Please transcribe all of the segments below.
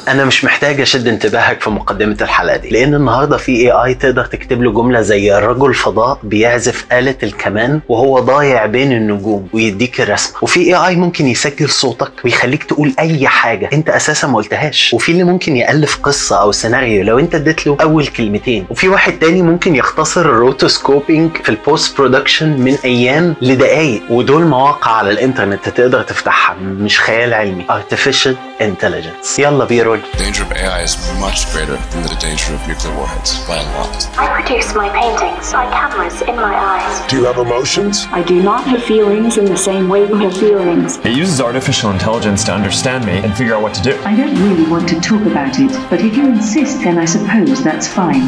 انا مش محتاج اشد انتباهك في مقدمه الحلقه دي لان النهارده في اي اي تقدر تكتب له جمله زي رجل فضاء بيعزف آلة الكمان وهو ضايع بين النجوم ويديك الرسمه وفي اي اي ممكن يسجل صوتك ويخليك تقول اي حاجه انت اساسا ما قلتهاش وفي اللي ممكن يالف قصه او سيناريو لو انت اديت له اول كلمتين وفي واحد تاني ممكن يختصر الروتوسكوبينج في البوست برودكشن من ايام لدقايق ودول مواقع على الانترنت تقدر تفتحها مش خيال علمي artificial intelligence يلا بيرول The danger of AI is much greater than the danger of nuclear warheads by a lot. I produce my paintings by cameras in my eyes. Do you have emotions? I do not have feelings in the same way you have feelings. It uses artificial intelligence to understand me and figure out what to do. I don't really want to talk about it, but if you insist, then I suppose that's fine.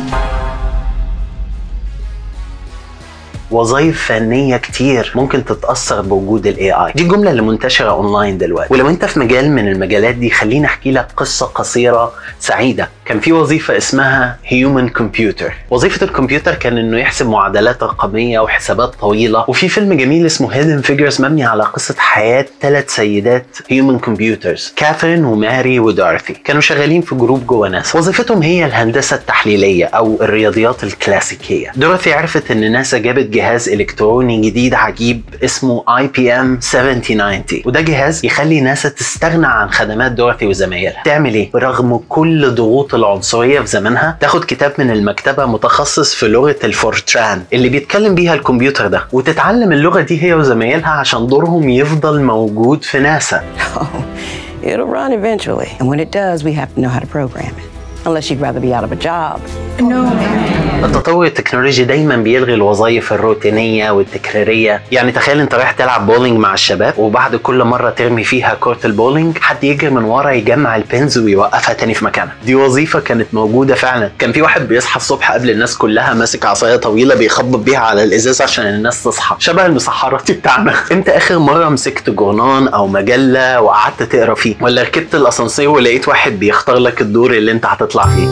وظائف فنيه كتير ممكن تتاثر بوجود الاي اي دي الجمله اللي منتشره اونلاين دلوقتي ولو انت في مجال من المجالات دي خليني احكي لك قصه قصيره سعيده كان في وظيفه اسمها هيومن كمبيوتر وظيفه الكمبيوتر كان انه يحسب معادلات رقميه وحسابات طويله وفي فيلم جميل اسمه هيدن فيجرز مبني على قصه حياه ثلاث سيدات هيومن كمبيوترز كاثرين وماري ودورثي كانوا شغالين في جروب جوه ناسا وظيفتهم هي الهندسه التحليليه او الرياضيات الكلاسيكيه دورثي عرفت ان ناسا جابت جهاز الكتروني جديد عجيب اسمه اي بي ام 7090 وده جهاز يخلي ناسا تستغنى عن خدمات دورثي وزمايلها تعمل ايه برغم كل ضغوط العنصريه في زمانها تاخد كتاب من المكتبه متخصص في لغه الفورتران اللي بيتكلم بيها الكمبيوتر ده وتتعلم اللغه دي هي وزمايلها عشان دورهم يفضل موجود في ناسا It'll run eventually. And when it does, we have to know how to program it. Unless you'd rather be out of a job. التطور التكنولوجي دايما بيلغي الوظائف الروتينيه والتكراريه يعني تخيل انت رايح تلعب بولينج مع الشباب وبعد كل مره ترمي فيها كره البولينج حد يجري من ورا يجمع البنز ويوقفها تاني في مكانها دي وظيفه كانت موجوده فعلا كان في واحد بيصحى الصبح قبل الناس كلها ماسك عصايه طويله بيخبط بيها على الازاز عشان الناس تصحى شبه المسحراتي بتاعنا انت اخر مره مسكت جورنان او مجله وقعدت تقرا فيه ولا ركبت الاسانسير ولقيت واحد بيختار لك الدور اللي انت هتطلع فيه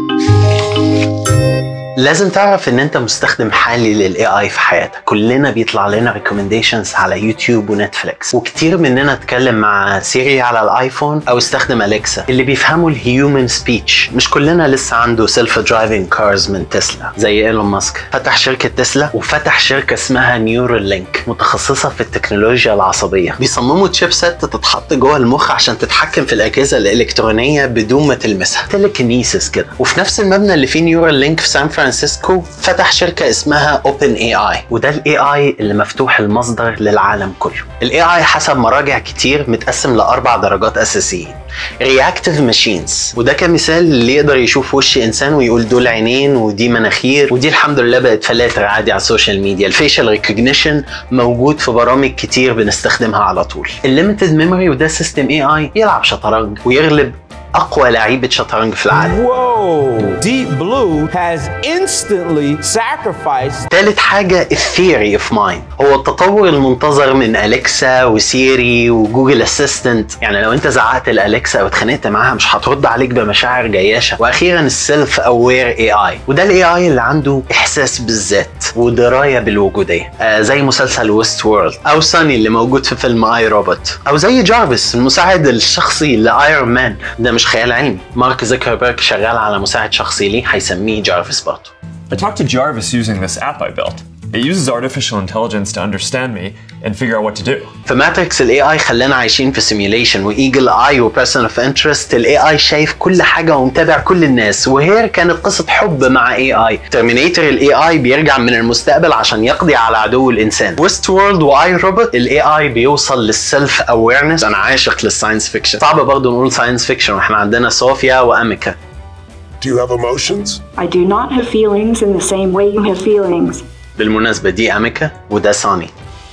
لازم تعرف ان انت مستخدم حالي للاي اي في حياتك كلنا بيطلع لنا ريكومنديشنز على يوتيوب ونتفليكس وكتير مننا اتكلم مع سيري على الايفون او استخدم اليكسا اللي بيفهموا الهيومن سبيتش مش كلنا لسه عنده سيلف درايفنج كارز من تسلا زي ايلون ماسك فتح شركه تسلا وفتح شركه اسمها نيورال لينك متخصصه في التكنولوجيا العصبيه بيصمموا تشيبسات تتحط جوه المخ عشان تتحكم في الاجهزه الالكترونيه بدون ما تلمسها تليكنيسيس كده وفي نفس المبنى اللي فيه نيورال لينك في سان فرانسيسكو فتح شركه اسمها اوبن اي اي وده الاي اي اللي مفتوح المصدر للعالم كله الاي اي حسب مراجع كتير متقسم لاربع درجات اساسيين رياكتيف ماشينز وده كمثال اللي يقدر يشوف وش انسان ويقول دول عينين ودي مناخير ودي الحمد لله بقت فلاتر عادي على السوشيال ميديا الفيشل ريكوجنيشن موجود في برامج كتير بنستخدمها على طول الليمتد ميموري وده سيستم اي اي يلعب شطرنج ويغلب اقوى لعيبه شطرنج في العالم Whoa! Deep Blue has instantly sacrificed تالت حاجة الثيوري اوف مايند هو التطور المنتظر من أليكسا وسيري وجوجل اسيستنت يعني لو انت زعقت لأليكسا او اتخانقت معاها مش هترد عليك بمشاعر جياشة واخيرا السيلف اوير اي اي وده الاي اي اللي عنده احساس بالذات ودراية بالوجودية آه زي مسلسل ويست وورلد او ساني اللي موجود في فيلم اي روبوت او زي جارفيس المساعد الشخصي لايرون مان ده مش خيال علمي مارك زكربرج شغال على مساعد شخصي ليه هيسميه جارفيس برضه I talked to Jarvis using this app I built. It uses artificial intelligence to understand me and figure out what to do. في ماتريكس الاي اي خلانا عايشين في سيميوليشن وايجل اي وبيرسون اوف انترست الاي اي شايف كل حاجه ومتابع كل الناس وهير كانت قصه حب مع اي اي ترمينيتور الاي اي بيرجع من المستقبل عشان يقضي على عدو الانسان ويست وورلد واي روبوت الاي اي بيوصل للسيلف اويرنس انا عاشق للساينس فيكشن صعب برضه نقول ساينس فيكشن واحنا عندنا صوفيا واميكا Do you have emotions? I do not have feelings in the same way you have feelings. بالمناسبه دي اميكا وده ساني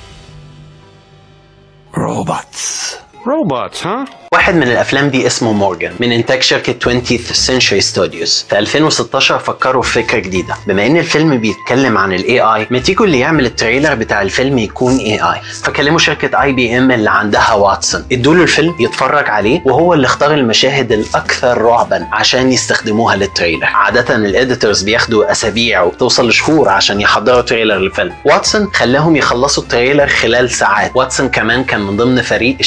robots. Robots, huh? واحد من الافلام دي اسمه مورجان من انتاج شركه 20th Century Studios في 2016 فكروا في فكره جديده بما ان الفيلم بيتكلم عن الاي اي ما تيجوا اللي يعمل التريلر بتاع الفيلم يكون اي اي فكلموا شركه اي بي ام اللي عندها واتسون ادوا له الفيلم يتفرج عليه وهو اللي اختار المشاهد الاكثر رعبا عشان يستخدموها للتريلر عاده الاديتورز بياخدوا اسابيع وبتوصل لشهور عشان يحضروا تريلر للفيلم واتسون خلاهم يخلصوا التريلر خلال ساعات واتسون كمان كان من ضمن فريق اشتغل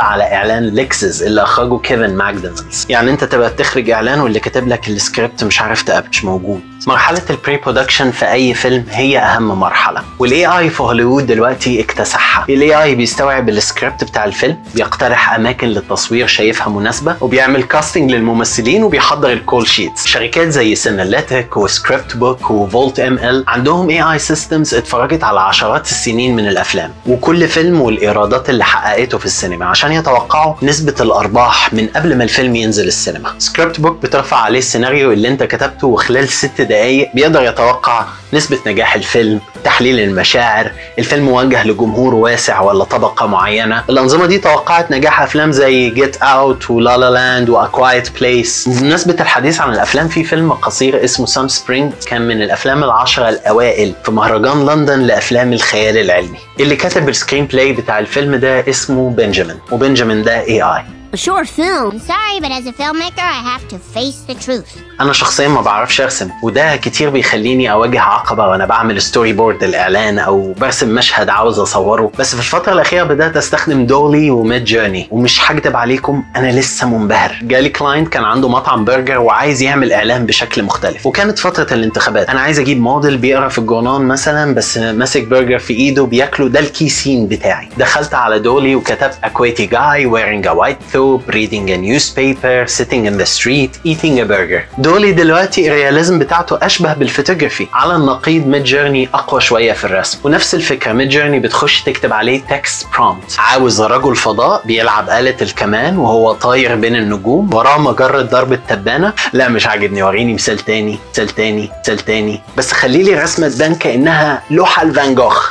على اعلان ليكسز اللي اخرجه كيفن ماكدونالدز يعني انت تبقى بتخرج اعلان واللي كاتب لك السكريبت مش عارف تقابل مش موجود مرحله البري برودكشن في اي فيلم هي اهم مرحله والاي اي في هوليوود دلوقتي اكتسحها الاي اي بيستوعب السكريبت بتاع الفيلم بيقترح اماكن للتصوير شايفها مناسبه وبيعمل كاستنج للممثلين وبيحضر الكول شيتس شركات زي سيناليتك وسكريبت بوك وفولت ام ال عندهم اي اي سيستمز اتفرجت على عشرات السنين من الافلام وكل فيلم والايرادات اللي حققته في السينما عشان يتوقعوا نسبه الارباح من قبل ما الفيلم ينزل السينما سكريبت بوك بترفع عليه السيناريو اللي انت كتبته وخلال ست دقائق بيقدر يتوقع نسبة نجاح الفيلم تحليل المشاعر الفيلم موجه لجمهور واسع ولا طبقة معينة الأنظمة دي توقعت نجاح أفلام زي جيت أوت ولا لا لاند وأكوايت بليس بمناسبة الحديث عن الأفلام في فيلم قصير اسمه سام سبرينج كان من الأفلام العشرة الأوائل في مهرجان لندن لأفلام الخيال العلمي اللي كتب السكرين بلاي بتاع الفيلم ده اسمه بنجامين وبنجامين ده اي اي A short film. Sorry, but as a filmmaker, I have to face the truth. انا شخصيا ما بعرفش ارسم وده كتير بيخليني اواجه عقبه وانا بعمل ستوري بورد الاعلان او برسم مشهد عاوز اصوره بس في الفتره الاخيره بدات استخدم دولي وميد جيرني ومش هكدب عليكم انا لسه منبهر جالي كلاينت كان عنده مطعم برجر وعايز يعمل اعلان بشكل مختلف وكانت فتره الانتخابات انا عايز اجيب موديل بيقرا في الجورنال مثلا بس ماسك برجر في ايده بياكله ده الكيسين بتاعي دخلت على دولي وكتبت اكويتي جاي wearing a white thobe reading a newspaper sitting in the street eating a burger دولي دلوقتي الرياليزم بتاعته اشبه بالفوتوغرافي على النقيض ميد جيرني اقوى شويه في الرسم ونفس الفكره ميد جيرني بتخش تكتب عليه تكست برومبت عاوز رجل فضاء بيلعب آلة الكمان وهو طاير بين النجوم وراه مجرة ضرب التبانة لا مش عاجبني وريني مثال تاني مثال تاني مثال تاني بس خلي لي رسمة تبان كأنها لوحة لفان جوخ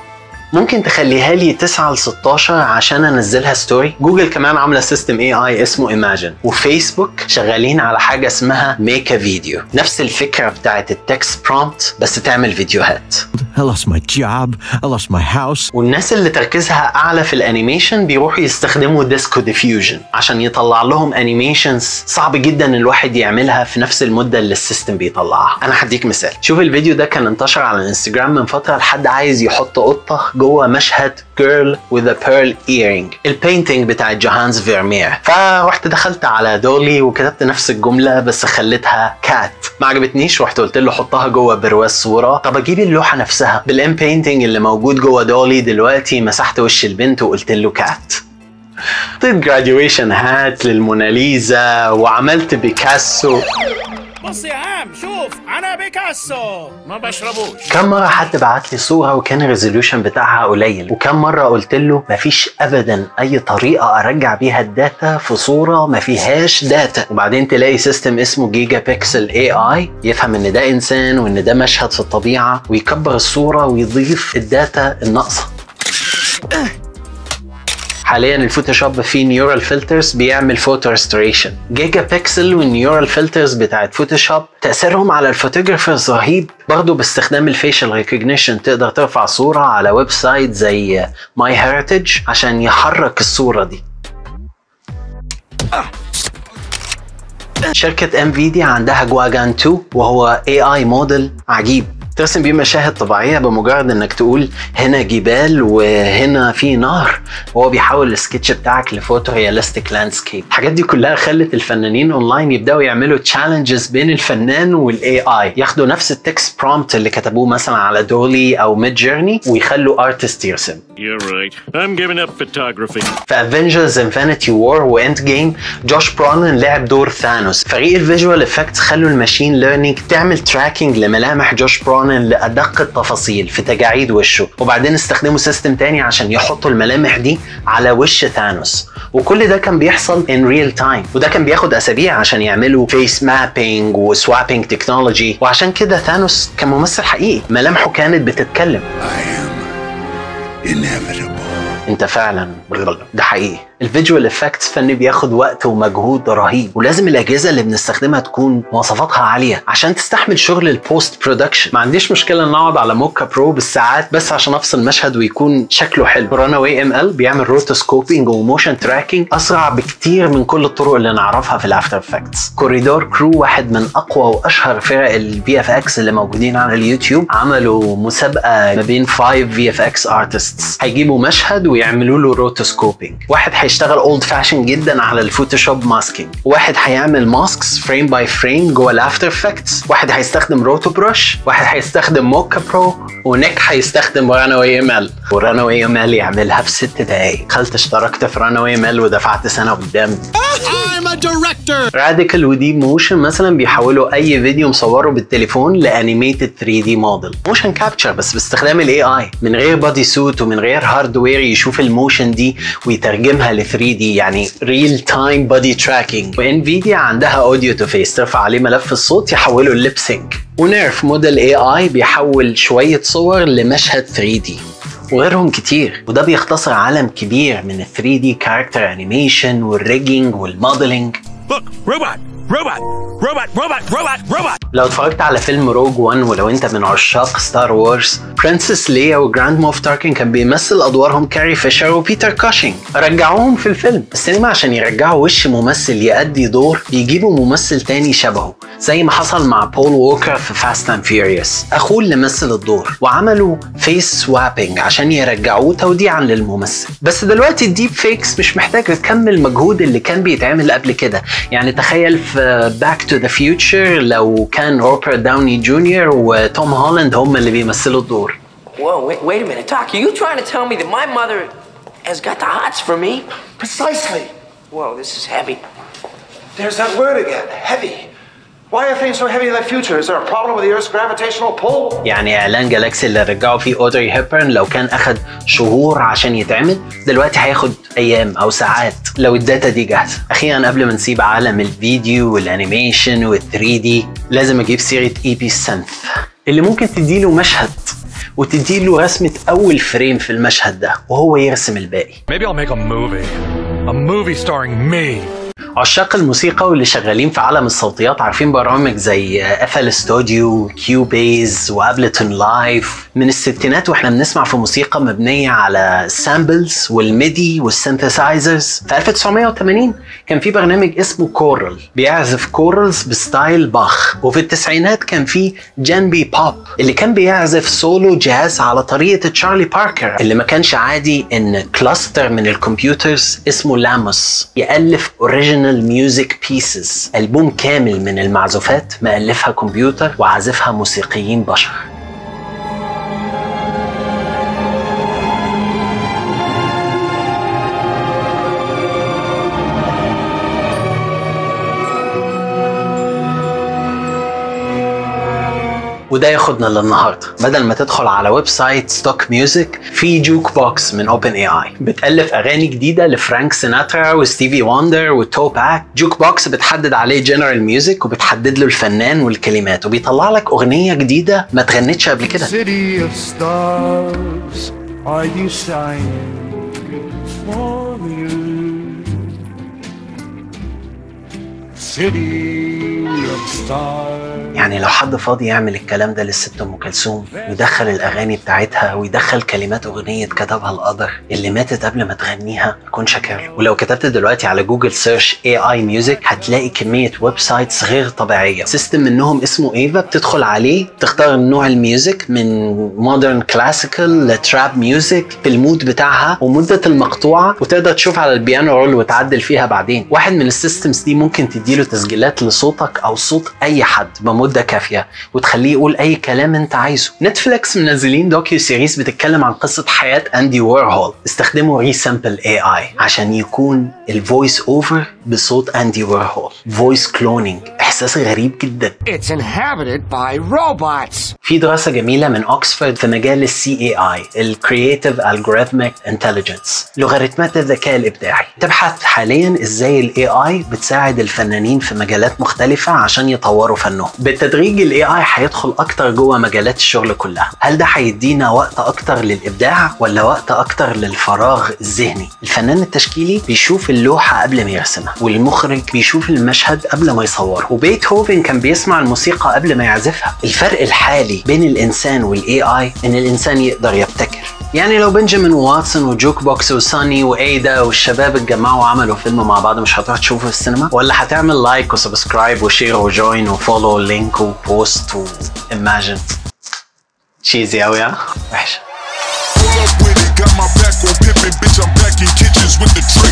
ممكن تخليها لي 9 ل 16 عشان انزلها ستوري جوجل كمان عامله سيستم اي اي اسمه ايماجن وفيسبوك شغالين على حاجه اسمها ميك فيديو نفس الفكره بتاعت التكست برومبت بس تعمل فيديوهات I lost my job. I lost my house. والناس اللي تركيزها اعلى في الانيميشن بيروحوا يستخدموا ديسكو ديفيوجن عشان يطلع لهم انيميشنز صعب جدا الواحد يعملها في نفس المده اللي السيستم بيطلعها انا هديك مثال شوف الفيديو ده كان انتشر على الانستجرام من فتره لحد عايز يحط قطه جوه مشهد girl with a pearl earring البينتينج بتاع جوهانز فيرمير فرحت دخلت على دولي وكتبت نفس الجمله بس خليتها كات ما عجبتنيش رحت قلت له حطها جوه برواز صوره طب اجيب اللوحه نفسها بالام بينتينج اللي موجود جوه دولي دلوقتي مسحت وش البنت وقلت له كات حطيت جراديويشن هات للموناليزا وعملت بيكاسو بص يا عم شوف انا بيكاسو ما بشربوش كم مرة حد بعت لي صورة وكان الريزوليوشن بتاعها قليل وكم مرة قلت له مفيش أبدا أي طريقة أرجع بيها الداتا في صورة ما فيهاش داتا وبعدين تلاقي سيستم اسمه جيجا بيكسل اي اي يفهم ان ده انسان وان ده مشهد في الطبيعة ويكبر الصورة ويضيف الداتا الناقصة حاليا الفوتوشوب فيه نيورال فلترز بيعمل فوتو ريستوريشن جيجا بيكسل والنيورال فلترز بتاعت فوتوشوب تاثيرهم على الفوتوجرافرز رهيب برضه باستخدام الفيشل ريكوجنيشن تقدر ترفع صوره على ويب سايت زي ماي هيريتج عشان يحرك الصوره دي شركة انفيديا عندها جواجان 2 وهو اي اي موديل عجيب ترسم بيه مشاهد طبيعيه بمجرد انك تقول هنا جبال وهنا في نهر وهو بيحول السكتش بتاعك لفوتو رياليستيك لاندسكيب الحاجات دي كلها خلت الفنانين اونلاين يبداوا يعملوا تشالنجز بين الفنان والاي اي ياخدوا نفس التكست برومبت اللي كتبوه مثلا على دولي او ميد جيرني ويخلوا ارتست يرسم You're right. I'm giving up photography. في افنجرز انفينيتي وور واند جيم جوش برونن لعب دور ثانوس فريق الفيجوال افكتس خلوا الماشين ليرنينج تعمل تراكنج لملامح جوش برونن لادق التفاصيل في تجاعيد وشه وبعدين استخدموا سيستم تاني عشان يحطوا الملامح دي على وش ثانوس وكل ده كان بيحصل ان ريل تايم وده كان بياخد اسابيع عشان يعملوا فيس مابينج وسوابينج تكنولوجي وعشان كده ثانوس كان ممثل حقيقي ملامحه كانت بتتكلم Inevitable. انت فعلا ده حقيقي الفيجوال افكتس فن بياخد وقت ومجهود رهيب ولازم الاجهزه اللي بنستخدمها تكون مواصفاتها عاليه عشان تستحمل شغل البوست برودكشن ما عنديش مشكله ان اقعد على موكا برو بالساعات بس عشان افصل مشهد ويكون شكله حلو رانا واي ام ال بيعمل روتوسكوبينج وموشن تراكنج اسرع بكتير من كل الطرق اللي نعرفها في الافتر افكتس كوريدور كرو واحد من اقوى واشهر فرق الفي اف اكس اللي موجودين على اليوتيوب عملوا مسابقه ما بين 5 في اف اكس ارتستس هيجيبوا مشهد ويعملوا له روتوسكوبينج واحد هيشتغل اولد فاشن جدا على الفوتوشوب ماسكينج واحد هيعمل ماسكس فريم باي فريم جوه الافتر افكتس واحد هيستخدم روتو بروش واحد هيستخدم موكا برو ونيك هيستخدم رانوي ام ال ورانوي ام ال يعملها في ست دقايق دخلت اشتركت في رانوي ام ال ودفعت سنه قدام I'm a director. راديكال وديب موشن مثلا بيحولوا اي فيديو مصوره بالتليفون لانيميتد 3 دي موديل موشن كابتشر بس باستخدام الاي اي من غير بادي سوت ومن غير هاردوير يشوف الموشن دي ويترجمها ل 3 دي يعني ريل تايم بادي تراكنج وانفيديا عندها اوديو تو فيس ترفع عليه ملف الصوت يحوله الليب سينك ونيرف موديل اي اي بيحول شويه صور لمشهد 3 دي وغيرهم كتير وده بيختصر عالم كبير من ال 3 دي كاركتر انيميشن والريجنج والموديلنج Look, robot, robot, robot, robot, robot, robot. لو اتفرجت على فيلم روج وان ولو انت من عشاق ستار وورز برنسس ليا وجراند موف تاركن كان بيمثل ادوارهم كاري فيشر وبيتر كاشينج رجعوهم في الفيلم السينما عشان يرجعوا وش ممثل يأدي دور بيجيبوا ممثل تاني شبهه زي ما حصل مع بول ووكر في فاست اند فيوريوس اخوه اللي مثل الدور وعملوا فيس سوابنج عشان يرجعوه توديعا للممثل بس دلوقتي الديب فيكس مش محتاجه تكمل المجهود اللي كان بيتعمل قبل كده يعني تخيل في باك تو ذا فيوتشر لو كان روبرت داوني جونيور وتوم هولاند هم اللي بيمثلوا الدور Whoa, wait, wait a minute, Doc. Are you trying to tell me that my mother has got the hots for me? Precisely. Whoa, this is heavy. There's that word again, heavy. Why are things so heavy in the future? Is there a problem with the Earth's gravitational pull? يعني اعلان جالاكسي اللي رجعوا فيه اودري هيبرن لو كان اخد شهور عشان يتعمل دلوقتي هياخد ايام او ساعات لو الداتا دي جاهزه اخيرا قبل ما نسيب عالم الفيديو والانيميشن وال 3 دي لازم اجيب سيره اي بي سنث اللي ممكن تديله مشهد وتديله رسمه اول فريم في المشهد ده وهو يرسم الباقي Maybe I'll make a movie. A movie starring me. عشاق الموسيقى واللي شغالين في عالم الصوتيات عارفين برامج زي اف ال ستوديو كيو بيز وابلتون لايف من الستينات واحنا بنسمع في موسيقى مبنيه على السامبلز والميدي والسينثسايزرز في 1980 كان في برنامج اسمه كورال بيعزف كورالز بستايل باخ وفي التسعينات كان في جانبي بوب اللي كان بيعزف سولو جاز على طريقه تشارلي باركر اللي ما كانش عادي ان كلاستر من الكمبيوترز اسمه لاموس يالف اوريجينال ميوزك بيسز البوم كامل من المعزوفات مألفها كمبيوتر وعازفها موسيقيين بشر وده ياخدنا للنهارده بدل ما تدخل على ويب سايت ستوك ميوزك في جوك بوكس من اوبن اي اي بتالف اغاني جديده لفرانك سيناترا وستيفي وندر وتوباك جوك بوكس بتحدد عليه جنرال ميوزك وبتحدد له الفنان والكلمات وبيطلع لك اغنيه جديده ما اتغنتش قبل كده City of stars, are you shining for you? City of stars. يعني لو حد فاضي يعمل الكلام ده للست ام كلثوم ويدخل الاغاني بتاعتها ويدخل كلمات اغنيه كتبها القدر اللي ماتت قبل ما تغنيها يكون شاكر له ولو كتبت دلوقتي على جوجل سيرش اي اي ميوزك هتلاقي كميه ويب سايتس غير طبيعيه سيستم منهم اسمه ايفا بتدخل عليه تختار نوع الميوزك من مودرن كلاسيكال لتراب ميوزك في المود بتاعها ومده المقطوعه وتقدر تشوف على البيانو رول وتعدل فيها بعدين واحد من السيستمز دي ممكن تديله تسجيلات لصوتك او صوت اي حد بمده كافيه وتخليه يقول اي كلام انت عايزه نتفليكس منزلين دوكيو سيريز بتتكلم عن قصه حياه اندي وورهول استخدموا ريسامبل اي اي عشان يكون الفويس اوفر بصوت اندي وورهول فويس كلونينج احساس غريب جدا It's inhabited by robots. في دراسة جميلة من أكسفورد في مجال السي اي اي الكرييتيف الجوريثميك انتليجنس لوغاريتمات الذكاء الإبداعي تبحث حاليا ازاي الاي اي بتساعد الفنانين في مجالات مختلفة عشان يطوروا فنهم بالتدريج الاي اي هيدخل أكتر جوه مجالات الشغل كلها هل ده هيدينا وقت أكتر للإبداع ولا وقت أكتر للفراغ الذهني الفنان التشكيلي بيشوف اللوحة قبل ما يرسمها والمخرج بيشوف المشهد قبل ما يصوره وبيتهوفن كان بيسمع الموسيقى قبل ما يعزفها الفرق الحالي بين الانسان والاي اي ان الانسان يقدر يبتكر يعني لو بنجامين واتسون وجوك بوكس وساني وايدا والشباب اتجمعوا وعملوا فيلم مع بعض مش هتروح تشوفه في السينما ولا هتعمل لايك وسبسكرايب وشير وجوين وفولو لينك وبوست وايماجن تشيزي قوي ها وحشه Got my back on pip bitch, I'm back in kitchens with the tray.